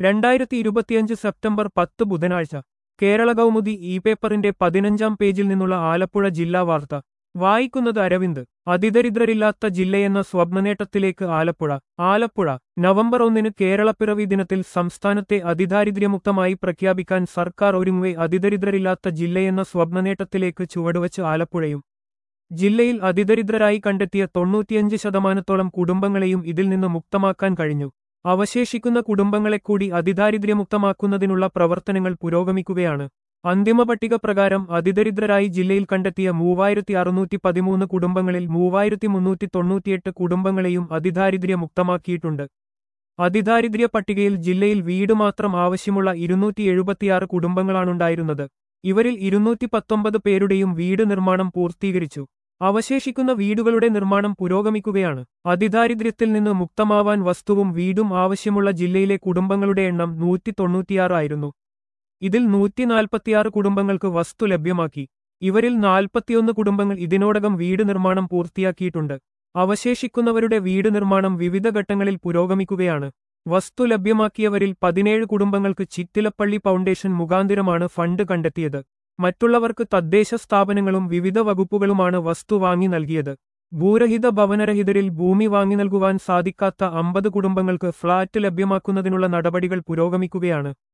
രണ്ടായിരത്തി ഇരുപത്തിയഞ്ച് സെപ്റ്റംബർ പത്ത് ബുധനാഴ്ച കേരള കൗമുദി ഇ പേപ്പറിന്റെ പതിനഞ്ചാം പേജിൽ നിന്നുള്ള ആലപ്പുഴ ജില്ലാ വാർത്ത വായിക്കുന്നത് അരവിന്ദ് അതിദരിദ്രരില്ലാത്ത ജില്ലയെന്ന സ്വപ്നനേട്ടത്തിലേക്ക് ആലപ്പുഴ ആലപ്പുഴ നവംബർ ഒന്നിന് കേരളപ്പിറവി ദിനത്തിൽ സംസ്ഥാനത്തെ അതിദാരിദ്ര്യമുക്തമായി പ്രഖ്യാപിക്കാൻ സർക്കാർ ഒരുങ്ങുവെ അതിദരിദ്രരില്ലാത്ത ജില്ലയെന്ന സ്വപ്നനേട്ടത്തിലേക്ക് ചുവടുവച്ച് ആലപ്പുഴയും ജില്ലയിൽ അതിദരിദ്രരായി കണ്ടെത്തിയ തൊണ്ണൂറ്റിയഞ്ച് ശതമാനത്തോളം കുടുംബങ്ങളെയും ഇതിൽ നിന്ന് മുക്തമാക്കാൻ കഴിഞ്ഞു അവശേഷിക്കുന്ന കുടുംബങ്ങളെ കൂടി അതിദാരിദ്ര്യമുക്തമാക്കുന്നതിനുള്ള പ്രവർത്തനങ്ങൾ പുരോഗമിക്കുകയാണ് അന്തിമ പട്ടിക പ്രകാരം അതിദരിദ്രരായി ജില്ലയിൽ കണ്ടെത്തിയ മൂവായിരത്തി അറുന്നൂറ്റി പതിമൂന്ന് കുടുംബങ്ങളിൽ മൂവായിരത്തി മുന്നൂറ്റി തൊണ്ണൂറ്റിയെട്ട് കുടുംബങ്ങളെയും അതിദാരിദ്ര്യമുക്തമാക്കിയിട്ടുണ്ട് അതിദാരിദ്ര്യ പട്ടികയിൽ ജില്ലയിൽ വീട് മാത്രം ആവശ്യമുള്ള ഇരുന്നൂറ്റി എഴുപത്തിയാറ് കുടുംബങ്ങളാണുണ്ടായിരുന്നത് ഇവരിൽ ഇരുന്നൂറ്റി പത്തൊമ്പത് പേരുടെയും വീട് നിർമ്മാണം പൂർത്തീകരിച്ചു അവശേഷിക്കുന്ന വീടുകളുടെ നിർമ്മാണം പുരോഗമിക്കുകയാണ് അതിദാരിദ്ര്യത്തിൽ നിന്ന് മുക്തമാവാൻ വസ്തുവും വീടും ആവശ്യമുള്ള ജില്ലയിലെ കുടുംബങ്ങളുടെ എണ്ണം നൂറ്റി തൊണ്ണൂറ്റിയാറായിരുന്നു ഇതിൽ നൂറ്റി നാൽപ്പത്തിയാറ് കുടുംബങ്ങൾക്ക് വസ്തു ലഭ്യമാക്കി ഇവരിൽ നാൽപ്പത്തിയൊന്ന് കുടുംബങ്ങൾ ഇതിനോടകം വീട് നിർമ്മാണം പൂർത്തിയാക്കിയിട്ടുണ്ട് അവശേഷിക്കുന്നവരുടെ വീട് നിർമ്മാണം വിവിധ ഘട്ടങ്ങളിൽ പുരോഗമിക്കുകയാണ് വസ്തു ലഭ്യമാക്കിയവരിൽ പതിനേഴ് കുടുംബങ്ങൾക്ക് ചിറ്റിലപ്പള്ളി ഫൗണ്ടേഷൻ മുഖാന്തിരമാണ് ഫണ്ട് കണ്ടെത്തിയത് മറ്റുള്ളവർക്ക് തദ്ദേശ സ്ഥാപനങ്ങളും വിവിധ വകുപ്പുകളുമാണ് വസ്തു വാങ്ങി നൽകിയത് ഭൂരഹിത ഭവനരഹിതരിൽ ഭൂമി വാങ്ങി നൽകുവാൻ സാധിക്കാത്ത അമ്പത് കുടുംബങ്ങൾക്ക് ഫ്ളാറ്റ് ലഭ്യമാക്കുന്നതിനുള്ള നടപടികൾ പുരോഗമിക്കുകയാണ്